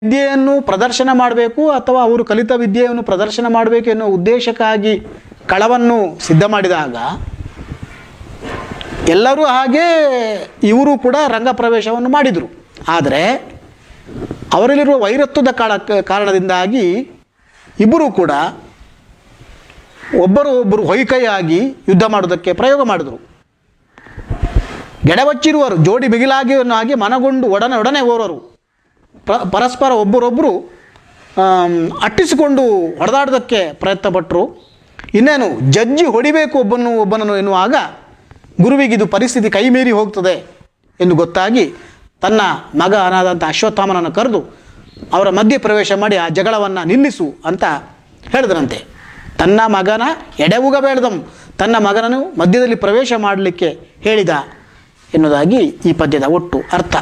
ವಿದ್ಯೆಯನ್ನು ಪ್ರದರ್ಶನ ಮಾಡಬೇಕು ಅಥವಾ ಅವರು ಕಲಿತ ವಿದ್ಯೆಯನ್ನು ಪ್ರದರ್ಶನ ಮಾಡಬೇಕು ಎನ್ನುವ ಉದ್ದೇಶಕ್ಕಾಗಿ ಕಳವನ್ನು ಸಿದ್ಧ ಮಾಡಿದಾಗ ಎಲ್ಲರೂ ಹಾಗೆ ಇವರು ಕೂಡ ರಂಗ ಪ್ರವೇಶವನ್ನು ಮಾಡಿದರು ಆದರೆ ಅವರಲ್ಲಿರುವ ವೈರತ್ವದ ಕಾಳ ಕಾರಣದಿಂದಾಗಿ ಇಬ್ಬರೂ ಕೂಡ ಒಬ್ಬರು ಒಬ್ಬರು ಹೊಯ್ಕೈಯಾಗಿ ಯುದ್ಧ ಮಾಡೋದಕ್ಕೆ ಪ್ರಯೋಗ ಮಾಡಿದರು ಗೆಡವಚ್ಚಿರುವರು ಜೋಡಿ ಬಿಗಿಲಾಗಿ ಆಗಿ ಮನಗೊಂಡು ಒಡನೆ ಒಡನೆ ಓರೋರು ಪ್ರ ಪರಸ್ಪರ ಒಬ್ಬರೊಬ್ಬರು ಆಮ್, ಅಟ್ಟಿಸಿಕೊಂಡು ಹೊಡೆದಾಡೋದಕ್ಕೆ ಪ್ರಯತ್ನಪಟ್ಟರು ಇನ್ನೇನು ಜಜ್ಜಿ ಹೊಡಿಬೇಕು ಒಬ್ಬನು ಒಬ್ಬನನ್ನು ಎನ್ನುವಾಗ ಗುರುವಿಗೆ ಇದು ಪರಿಸ್ಥಿತಿ ಕೈ ಮೀರಿ ಹೋಗ್ತದೆ ಎಂದು ಗೊತ್ತಾಗಿ ತನ್ನ ಮಗ ಅನಾದಂಥ ಅಶ್ವತ್ಥಾಮನನ್ನು ಕರೆದು ಅವರ ಮಧ್ಯೆ ಪ್ರವೇಶ ಮಾಡಿ ಆ ಜಗಳವನ್ನು ನಿಲ್ಲಿಸು ಅಂತ ಹೇಳಿದ್ರಂತೆ ತನ್ನ ಮಗನ ಎಡೆವುಗ ಬೇಡದಂ ತನ್ನ ಮಗನನ್ನು ಮಧ್ಯದಲ್ಲಿ ಪ್ರವೇಶ ಮಾಡಲಿಕ್ಕೆ ಹೇಳಿದ ಎನ್ನುವುದಾಗಿ ಈ ಪದ್ಯದ ಒಟ್ಟು ಅರ್ಥ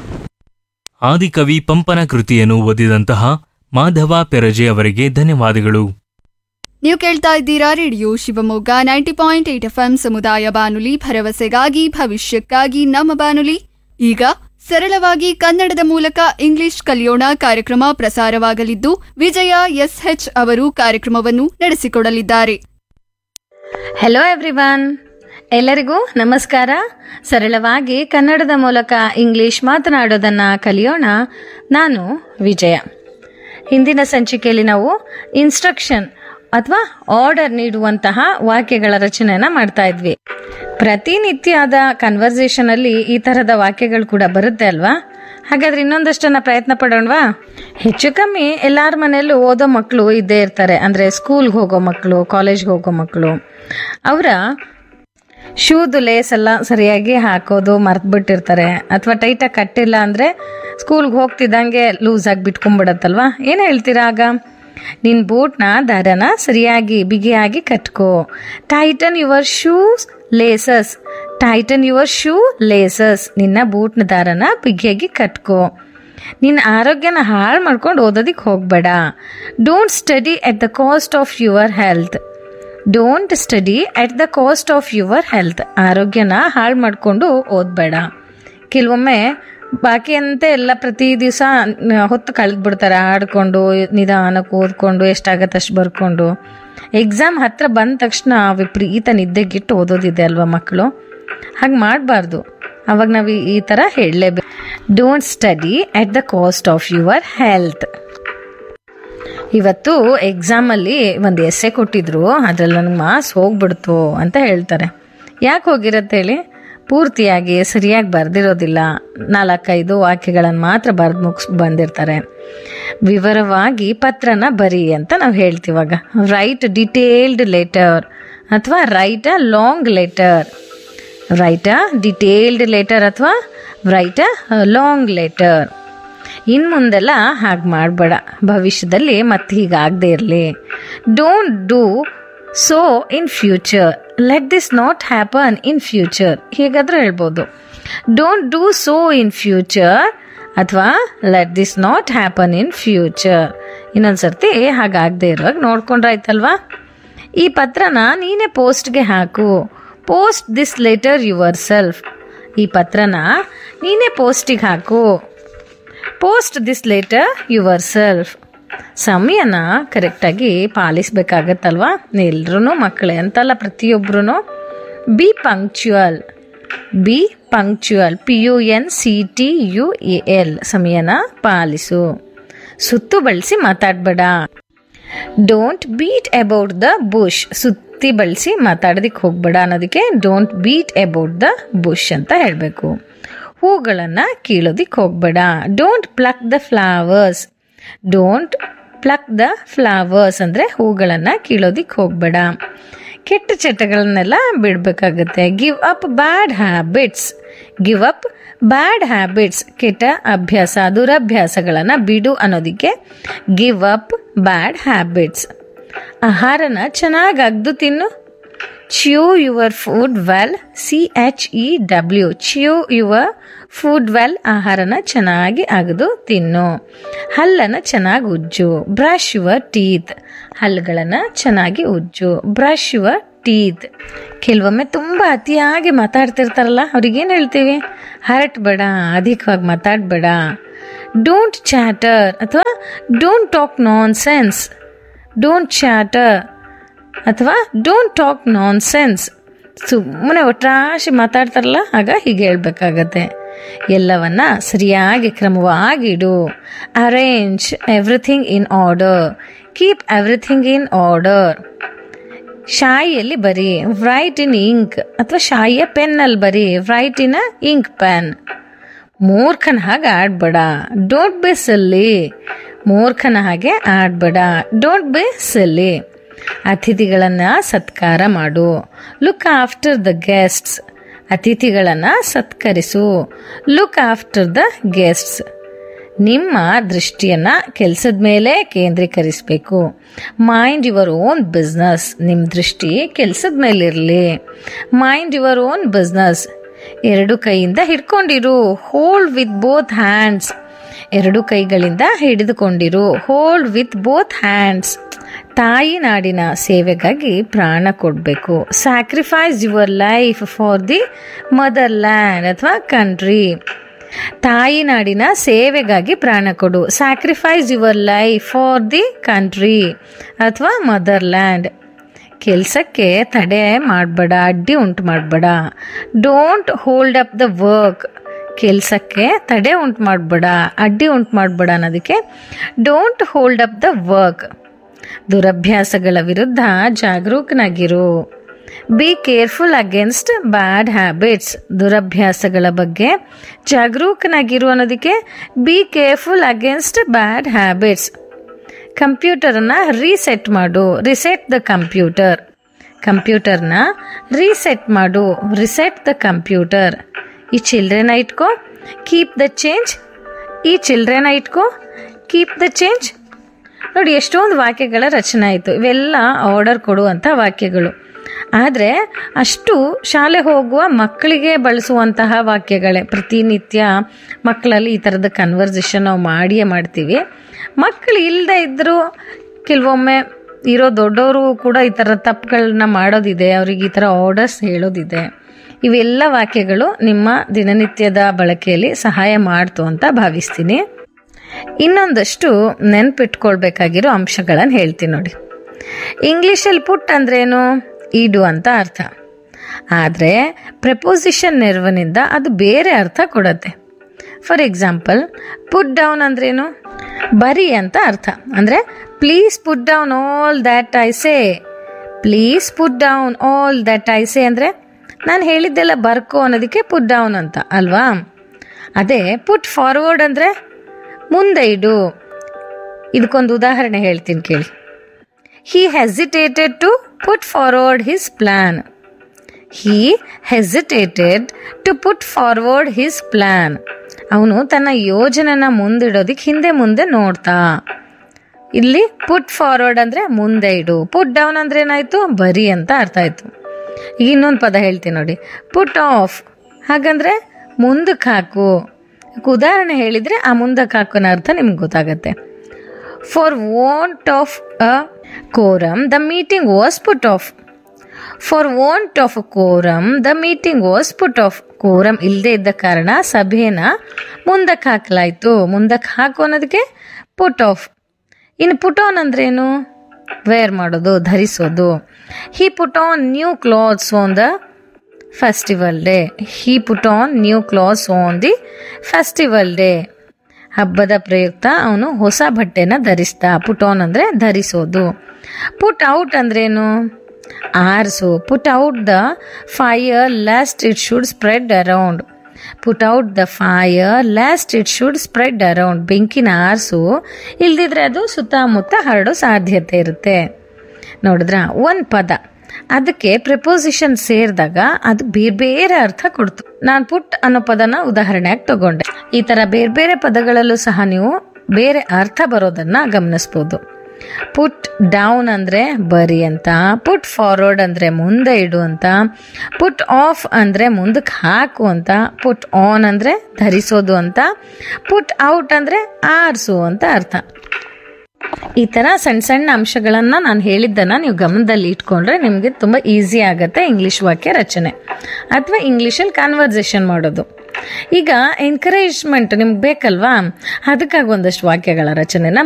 ಆದಿಕವಿ ಪಂಪನ ಕೃತಿಯನ್ನು ಓದಿದಂತಹ ಮಾಧವ ಪೆರಜೆ ಅವರಿಗೆ ಧನ್ಯವಾದಗಳು ನೀವು ಕೇಳ್ತಾ ಇದ್ದೀರಾ radio Shivamogga ninety point eight F ಸಮುದಾಯ ಬಾನುಲಿ ಭರವಸೆಗಾಗಿ ಭವಿಷ್ಯಕ್ಕಾಗಿ ನಮ್ಮ ಬಾನುಲಿ ಈಗ ಸರಳವಾಗಿ ಕನ್ನಡದ ಮೂಲಕ ಇಂಗ್ಲಿಷ್ ಕಲಿಯೋಣ ಕಾರ್ಯಕ್ರಮ ಪ್ರಸಾರವಾಗಲಿದ್ದು ವಿಜಯ ಎಸ್ಎಚ್ ಅವರು ಕಾರ್ಯಕ್ರಮವನ್ನು ನಡೆಸಿಕೊಡಲಿದ್ದಾರೆ ಹೆಲೋ ಎವ್ರಿವನ್ ಎಲ್ಲರಿಗೂ ನಮಸ್ಕಾರ ಸರಳವಾಗಿ ಕನ್ನಡದ ಮೂಲಕ ಇಂಗ್ಲಿಷ್ ಮಾತನಾಡೋದನ್ನ ಕಲಿಯೋಣ ನಾನು ವಿಜಯ ಹಿಂದಿನ ಸಂಚಿಕೆಯಲ್ಲಿ ನಾವು ಇನ್ಸ್ಟ್ರಕ್ಷನ್ ಅಥವಾ ಆರ್ಡರ್ ನೀಡುವಂತಹ ವಾಕ್ಯಗಳ ರಚನೆಯನ್ನ ಮಾಡ್ತಾ ಇದ್ವಿ ಪ್ರತಿನಿತ್ಯದ ಕನ್ವರ್ಸೇಷನ್ ಅಲ್ಲಿ ಈ ತರಹದ ವಾಕ್ಯಗಳು ಕೂಡ ಬರುತ್ತೆ ಅಲ್ವಾ ಹಾಗಾದ್ರೆ ಇನ್ನೊಂದಷ್ಟನ್ನ ಪ್ರಯತ್ನ ಪಡೋಣವಾ ಹೆಚ್ಚು ಕಮ್ಮಿ ಎಲ್ಲಾರ ಮನೆಯಲ್ಲೂ ಓದೋ ಮಕ್ಕಳು ಇದ್ದೇ ಇರ್ತಾರೆ ಅಂದ್ರೆ ಸ್ಕೂಲ್ಗೆ ಹೋಗೋ ಮಕ್ಕಳು ಕಾಲೇಜ್ಗೆ ಹೋಗೋ ಮಕ್ಕಳು ಅವರ ಶೂದು ಲೇಸ್ ಎಲ್ಲ ಸರಿಯಾಗಿ ಹಾಕೋದು ಮರ್ತ್ಬಿಟ್ಟಿರ್ತಾರೆ ಅಥವಾ ಟೈಟಾಗಿ ಕಟ್ಟಿಲ್ಲ ಅಂದರೆ ಸ್ಕೂಲ್ಗೆ ಹೋಗ್ತಿದ್ದಂಗೆ ಲೂಸ್ ಆಗಿ ಬಿಟ್ಕೊಂಡ್ಬಿಡತ್ತಲ್ವಾ ಏನು ಹೇಳ್ತೀರಾ ಆಗ ನಿನ್ನ ಬೂಟ್ನ ದಾರನ ಸರಿಯಾಗಿ ಬಿಗಿಯಾಗಿ ಕಟ್ಕೋ tighten your shoes laces tighten your shoe laces ನಿನ್ನ ಬೂಟ್ನ ದಾರನ ಬಿಗಿಯಾಗಿ ಕಟ್ಕೋ ನಿನ್ನ ಆರೋಗ್ಯನ ಹಾಳು ಮಾಡ್ಕೊಂಡು ಓದೋದಕ್ಕೆ ಹೋಗಬೇಡ don't study at the cost of your health don't study at the cost of your health ಆರೋಗ್ಯನ ಹಾಳು ಮಾಡಿಕೊಂಡು ಓದಬೇಡ ಕೆಲವೊಮ್ಮೆ ಬಾಕಿ ಅಂತೆ ಎಲ್ಲ ಪ್ರತಿ ದಿವಸ ಹೊತ್ತು ಕಳೆದು ಬಿಡ್ತಾರೆ ಆಡ್ಕೊಂಡು ನಿಧಾನಕ್ಕೆ ಓದ್ಕೊಂಡು ಎಷ್ಟಾಗತ್ತೆ ಅಷ್ಟು ಬರ್ಕೊಂಡು ಎಕ್ಸಾಮ್ ಹತ್ರ ಬಂದ ತಕ್ಷಣ ವಿಪರೀತ ನಿದ್ದೆಗಿಟ್ಟು ಓದೋದಿದೆ ಅಲ್ವಾ ಮಕ್ಕಳು ಹಾಗೆ ಮಾಡಬಾರ್ದು ಅವಾಗ ನಾವು ಈ- ಈ ಥರ ಹೇಳಲೇಬೇಕು don't study at the cost of your health ಇವತ್ತು ಎಕ್ಸಾಮಲ್ಲಿ ಒಂದು ಎಸ್ಸೆ ಕೊಟ್ಟಿದ್ರು ಅದ್ರಲ್ಲಿ ನನಗೆ ಮಾರ್ಕ್ಸ್ ಹೋಗ್ಬಿಡ್ತು ಅಂತ ಹೇಳ್ತಾರೆ ಯಾಕೆ ಹೋಗಿರತ್ತೆ ಹೇಳಿ ಪೂರ್ತಿಯಾಗಿ ಸರಿಯಾಗಿ ಬರೆದಿರೋದಿಲ್ಲ ನಾಲ್ಕೈದು ವಾಕ್ಯಗಳನ್ನು ಮಾತ್ರ ಬರೆದು ಮುಗಿಸ್ ಬಂದಿರ್ತಾರೆ ವಿವರವಾಗಿ ಪತ್ರನ ಬರಿ ಅಂತ ನಾವು ಹೇಳ್ತೀವಾಗ ರೈಟ್ ಡಿಟೇಲ್ಡ್ ಲೆಟರ್ ಅಥವಾ write a long letter write a detailed letter ಅಥವಾ ರೈಟ್ ಅ ಲಾಂಗ್ ಲೆಟರ್ ಇನ್ನು ಮುಂದೆಲ್ಲ ಹಾಗೆ ಮಾಡಬೇಡ ಭವಿಷ್ಯದಲ್ಲಿ ಮತ್ತೆ ಹೀಗಾಗದೇ ಇರಲಿ don't do so in future let this not happen in future ಹೀಗಾದ್ರೆ ಹೇಳ್ಬೋದು don't do so in future ಅಥವಾ let this not happen in future ಇನ್ನೊಂದು ಸರ್ತಿ ಹಾಗಾಗದೇ ಇರುವಾಗ ನೋಡ್ಕೊಂಡ್ರಾಯ್ತಲ್ವಾ ಈ ಪತ್ರನ ನೀನೇ ಪೋಸ್ಟ್ಗೆ ಹಾಕು post this letter yourself ಈ ಪತ್ರನ ನೀನೇ ಪೋಸ್ಟಿಗೆ ಹಾಕು post this letter yourself ಸಮಯನ ಕರೆಕ್ಟಾಗಿ ಪಾಲಿಸ್ಬೇಕಾಗತ್ತಲ್ವಾ ಎಲ್ರೂ ಮಕ್ಕಳೇ ಅಂತಲ್ಲ ಪ್ರತಿಯೊಬ್ಬರೂ be punctual be punctual P U N C T U A L ಸಮಯನ ಪಾಲಿಸು ಸುತ್ತು ಬಳಸಿ ಮಾತಾಡಬೇಡ don't beat about the bush ಸುತ್ತಿ ಬಳಸಿ ಮಾತಾಡೋದಕ್ಕೆ ಹೋಗ್ಬೇಡ ಅನ್ನೋದಕ್ಕೆ don't beat about the bush ಅಂತ ಹೇಳಬೇಕು ಹೂಗಳನ್ನು ಕೀಳೋದಕ್ಕೆ ಹೋಗ್ಬೇಡ don't pluck the flowers don't pluck the flowers ಅಂದರೆ ಹೂಗಳನ್ನು ಕೀಳೋದಕ್ಕೆ ಹೋಗ್ಬೇಡ ಕೆಟ್ಟ ಚಟಗಳನ್ನೆಲ್ಲ ಬಿಡಬೇಕಾಗತ್ತೆ give up bad habits give up bad habits ಕೆಟ್ಟ ಅಭ್ಯಾಸ ದುರಭ್ಯಾಸಗಳನ್ನು ಬಿಡು ಅನ್ನೋದಕ್ಕೆ ಗಿವ್ ಅಪ್ ಬ್ಯಾಡ್ ಹ್ಯಾಬಿಟ್ಸ್ ಆಹಾರನ ಚೆನ್ನಾಗಿ ಅಗ್ದು ತಿನ್ನು chew your food well C H E W chew your food well ಆಹಾರನ ಚೆನ್ನಾಗಿ ಅಗದು ತಿನ್ನು ಹಲ್ಲನ್ನು ಚೆನ್ನಾಗಿ ಉಜ್ಜು ಬ್ರಷ್ ಯುವರ್ ಟೀತ್ ಹಲ್ಲುಗಳನ್ನು ಚೆನ್ನಾಗಿ ಉಜ್ಜು ಬ್ರಷ್ ಯುವರ್ ಟೀತ್ ಕೆಲವೊಮ್ಮೆ ತುಂಬ ಅತಿಯಾಗಿ ಮಾತಾಡ್ತಿರ್ತಾರಲ್ಲ ಅವ್ರಿಗೇನು ಹೇಳ್ತೀವಿ ಹರಟ್ಬೇಡ ಅಧಿಕವಾಗಿ ಮಾತಾಡಬೇಡ ಡೋಂಟ್ ಚಾಟರ್ ಅಥವಾ don't talk nonsense don't chatter ಅಥವಾ ಡೋಂಟ್ ಟಾಕ್ ನಾನ್ ಸೆನ್ಸ್ ಸುಮ್ಮನೆ ಒಟ್ರಾಶಿ ಮಾತಾಡ್ತಾರಲ್ಲ ಆಗ ಹೀಗೆ ಹೇಳ್ಬೇಕಾಗತ್ತೆ ಎಲ್ಲವನ್ನ ಸರಿಯಾಗಿ ಕ್ರಮವಾಗಿಡು arrange everything in order keep everything in order ಶಾಯಿಯಲ್ಲಿ ಬರಿ ರೈಟ್ ಇನ್ ಇಂಕ್ ಅಥವಾ ಶಾಯಿಯ ಪೆನ್ನಲ್ಲಿ ಬರಿ write in a ink pen ಮೂರ್ಖನ ಹಾಗೆ ಆಡ್ಬೇಡ ಡೋಂಟ್ ಬಿ ಸಿಲ್ಲಿ ಮೂರ್ಖನ ಹಾಗೆ ಆಡ್ಬೇಡ ಡೋಂಟ್ ಬಿ ಸಿಲ್ಲಿ ಅತಿಥಿಗಳನ್ನು ಸತ್ಕಾರ ಮಾಡು ಲುಕ್ ಆಫ್ಟರ್ ದ ಗೆಸ್ಟ್ಸ್ ಅತಿಥಿಗಳನ್ನು ಸತ್ಕರಿಸು ಲುಕ್ ಆಫ್ಟರ್ ದ ಗೆಸ್ಟ್ಸ್ ನಿಮ್ಮ ದೃಷ್ಟಿಯನ್ನ ಕೆಲಸದ ಮೇಲೆ ಕೇಂದ್ರೀಕರಿಸಬೇಕು ಮೈಂಡ್ ಯುವರ್ ಓನ್ ಬಿಸ್ನೆಸ್ ನಿಮ್ಮ ದೃಷ್ಟಿ ಕೆಲಸದ ಮೇಲಿರಲಿ ಮೈಂಡ್ ಯುವರ್ ಓನ್ ಬಿಸ್ನೆಸ್ ಎರಡು ಕೈಯಿಂದ ಹಿಡ್ಕೊಂಡಿರು ಹೋಲ್ಡ್ ವಿತ್ ಬೋತ್ ಹ್ಯಾಂಡ್ಸ್ ಎರಡು ಕೈಗಳಿಂದ ಹಿಡಿದುಕೊಂಡಿರು ಹೋಲ್ಡ್ ವಿತ್ ಬೋತ್ ಹ್ಯಾಂಡ್ಸ್ ತಾಯಿ ನಾಡಿನ ಸೇವೆಗಾಗಿ ಪ್ರಾಣ ಕೊಡಬೇಕು sacrifice your life for the motherland ಅಥವಾ ಕಂಟ್ರಿ ತಾಯಿ ನಾಡಿನ ಸೇವೆಗಾಗಿ ಪ್ರಾಣ ಕೊಡು sacrifice your life for the country ಅಥವಾ ಮದರ್ ಲ್ಯಾಂಡ್ ಕೆಲಸಕ್ಕೆ ತಡೆ ಮಾಡಬೇಡ ಅಡ್ಡಿ ಉಂಟು ಮಾಡಬೇಡ don't hold up the work ಕೆಲಸಕ್ಕೆ ತಡೆ ಉಂಟು ಮಾಡಬೇಡ ಅಡ್ಡಿ ಉಂಟು ಮಾಡಬೇಡ ಅನ್ನೋದಕ್ಕೆ don't hold up the work ದುರಭ್ಯಾಸಗಳ ವಿರುದ್ಧ ಜಾಗರೂಕನಾಗಿರು be careful against bad habits ದುರಭ್ಯಾಸಗಳ ಬಗ್ಗೆ ಜಾಗರೂಕನಾಗಿರು ಅನ್ನೋದಕ್ಕೆ be careful against bad habits ಕಂಪ್ಯೂಟರನ್ನು ರೀಸೆಟ್ ಮಾಡು ರಿಸೆಟ್ ದ ಕಂಪ್ಯೂಟರ್ ಕಂಪ್ಯೂಟರ್ನ ರೀಸೆಟ್ ಮಾಡು ರಿಸೆಟ್ ದ ಕಂಪ್ಯೂಟರ್ ಈ ಚಿಲ್ಡ್ರನ್ನ ಇಟ್ಕೋ ಕೀಪ್ ದ ಚೇಂಜ್ ಈ ಚಿಲ್ಡ್ರನ್ನ ಇಟ್ಕೋ ಕೀಪ್ ದ ಚೇಂಜ್ ನೋಡಿ ಎಷ್ಟೊಂದು ವಾಕ್ಯಗಳ ರಚನೆ ಆಯಿತು ಇವೆಲ್ಲ ಆರ್ಡರ್ ಕೊಡುವಂಥ ವಾಕ್ಯಗಳು ಆದರೆ ಅಷ್ಟು ಶಾಲೆ ಹೋಗುವ ಮಕ್ಕಳಿಗೆ ಬಳಸುವಂತಹ ವಾಕ್ಯಗಳೇ ಪ್ರತಿನಿತ್ಯ ಮಕ್ಕಳಲ್ಲಿ ಈ ಥರದ ಕನ್ವರ್ಸೇಷನ್ ನಾವು ಮಾಡಿಯೇ ಮಾಡ್ತೀವಿ ಮಕ್ಕಳು ಇಲ್ಲದೆ ಇದ್ದರೂ ಕೆಲವೊಮ್ಮೆ ಇರೋ ದೊಡ್ಡವರು ಕೂಡ ಈ ಥರ ತಪ್ಪುಗಳನ್ನ ಮಾಡೋದಿದೆ ಅವ್ರಿಗೆ ಈ ಥರ ಆರ್ಡರ್ಸ್ ಹೇಳೋದಿದೆ ಇವೆಲ್ಲ ವಾಕ್ಯಗಳು ನಿಮ್ಮ ದಿನನಿತ್ಯದ ಬಳಕೆಯಲ್ಲಿ ಸಹಾಯ ಮಾಡ್ತು ಅಂತ ಭಾವಿಸ್ತೀನಿ ಇನ್ನೊಂದಷ್ಟು ನೆನ್ಪಿಟ್ಕೊಳ್ಬೇಕಾಗಿರೋ ಅಂಶಗಳನ್ನು ಹೇಳ್ತೀನಿ ನೋಡಿ ಇಂಗ್ಲೀಷಲ್ಲಿ ಪುಟ್ ಅಂದ್ರೇನು ಇಡು ಅಂತ ಅರ್ಥ ಆದರೆ ಪ್ರಪೋಸಿಷನ್ ನೆರವಿನಿಂದ ಅದು ಬೇರೆ ಅರ್ಥ ಕೊಡುತ್ತೆ ಫಾರ್ ಎಕ್ಸಾಂಪಲ್ ಪುಟ್ ಡೌನ್ ಅಂದ್ರೇನು ಬರಿ ಅಂತ ಅರ್ಥ ಅಂದರೆ please put down all that I say please put down all that I say ಅಂದರೆ ನಾನು ಹೇಳಿದ್ದೆಲ್ಲ ಬರ್ಕೋ ಅನ್ನೋದಕ್ಕೆ ಪುಟ್ ಡೌನ್ ಅಂತ ಅಲ್ವಾ ಅದೇ ಪುಟ್ ಫಾರ್ವರ್ಡ್ ಅಂದರೆ ಮುಂದೆ ಇಡು ಇದಕ್ಕೊಂದು ಉದಾಹರಣೆ ಹೇಳ್ತೀನಿ ಕೇಳಿ he hesitated to put forward his plan he hesitated to put forward his plan ಅವನು ತನ್ನ ಯೋಜನೆನ ಮುಂದಿಡೋದಕ್ಕೆ ಹಿಂದೆ ಮುಂದೆ ನೋಡ್ತಾ ಇಲ್ಲಿ ಪುಟ್ ಫಾರ್ವರ್ಡ್ ಅಂದರೆ ಮುಂದೆ ಇಡು ಪುಟ್ ಡೌನ್ ಅಂದ್ರೆ ಏನಾಯಿತು ಬರಿ ಅಂತ ಅರ್ಥ ಆಯಿತು ಈಗ ಇನ್ನೊಂದು ಪದ ಹೇಳ್ತೀನಿ ನೋಡಿ ಪುಟ್ ಆಫ್ ಹಾಗಂದ್ರೆ ಮುಂದಕ್ಕೆ ಹಾಕು ಉದಾಹರಣೆ ಹೇಳಿದರೆ ಆ ಮುಂದಕ್ಕೆ ಹಾಕೋನ ಅರ್ಥ ನಿಮ್ಗೆ ಗೊತ್ತಾಗತ್ತೆ for want of a quorum the meeting was put off for want of quorum the meeting was put off quorum ಇಲ್ಲದೆ ಇದ್ದ ಕಾರಣ ಸಭೆನ ಮುಂದಕ್ಕೆ ಹಾಕಲಾಯಿತು ಮುಂದಕ್ಕೆ ಹಾಕು ಅನ್ನೋದಕ್ಕೆ ಪುಟ್ ಆಫ್ ಇನ್ನು ಪುಟ್ ಆನ್ ಅಂದ್ರೇನು ವೇರ್ ಮಾಡೋದು ಧರಿಸೋದು he put on new clothes on the festival day he put on new clothes on the festival day ಹಬ್ಬದ ಪ್ರಯುಕ್ತ ಅವನು ಹೊಸ ಬಟ್ಟೆನ ಧರಿಸ್ತಾ ಪುಟ್ ಆನ್ ಅಂದರೆ ಧರಿಸೋದು ಪುಟ್ ಔಟ್ ಅಂದ್ರೇನು ಆರಿಸು put out the fire lest it should spread around put out the fire lest it should spread around ಬೆಂಕಿನ ಆರಿಸು ಇಲ್ದಿದ್ರೆ ಅದು ಸುತ್ತಮುತ್ತ ಹರಡೋ ಸಾಧ್ಯತೆ ಇರುತ್ತೆ ನೋಡಿದ್ರ ಒಂದು ಪದ ಅದಕ್ಕೆ ಪ್ರಿಪೋಸಿಷನ್ ಸೇರಿದಾಗ ಅದು ಬೇರೆ ಬೇರೆ ಅರ್ಥ ಕೊಡ್ತು ನಾನು ಪುಟ್ ಅನ್ನೋ ಪದನ ಉದಾಹರಣೆಯಾಗಿ ತಗೊಂಡೆ ಈ ಥರ ಬೇರೆ ಬೇರೆ ಪದಗಳಲ್ಲೂ ಸಹ ನೀವು ಬೇರೆ ಅರ್ಥ ಬರೋದನ್ನ ಗಮನಿಸ್ಬೋದು ಪುಟ್ ಡೌನ್ ಅಂದರೆ ಬರಿ ಅಂತ ಪುಟ್ ಫಾರ್ವರ್ಡ್ ಅಂದರೆ ಮುಂದೆ ಇಡು ಅಂತ ಪುಟ್ ಆಫ್ ಅಂದರೆ ಮುಂದಕ್ಕೆ ಹಾಕು ಅಂತ ಪುಟ್ ಆನ್ ಅಂದರೆ ಧರಿಸೋದು ಅಂತ ಪುಟ್ ಔಟ್ ಅಂದರೆ ಆರಿಸು ಅಂತ ಅರ್ಥ ಈ ಥರ ಸಣ್ಣ ಸಣ್ಣ ಅಂಶಗಳನ್ನು ನಾನು ಹೇಳಿದ್ದನ್ನು ನೀವು ಗಮನದಲ್ಲಿ ಇಟ್ಕೊಂಡ್ರೆ ನಿಮಗೆ ತುಂಬ ಈಸಿ ಆಗುತ್ತೆ ಇಂಗ್ಲೀಷ್ ವಾಕ್ಯ ರಚನೆ ಅಥವಾ ಇಂಗ್ಲೀಷಲ್ಲಿ ಕಾನ್ವರ್ಸೇಷನ್ ಮಾಡೋದು ಈಗ ಎನ್ಕರೇಜ್ಮೆಂಟ್ ನಿಮ್ಗೆ ಬೇಕಲ್ವಾ ಅದಕ್ಕಾಗಿ ಒಂದಷ್ಟು ವಾಕ್ಯಗಳ ರಚನೆನ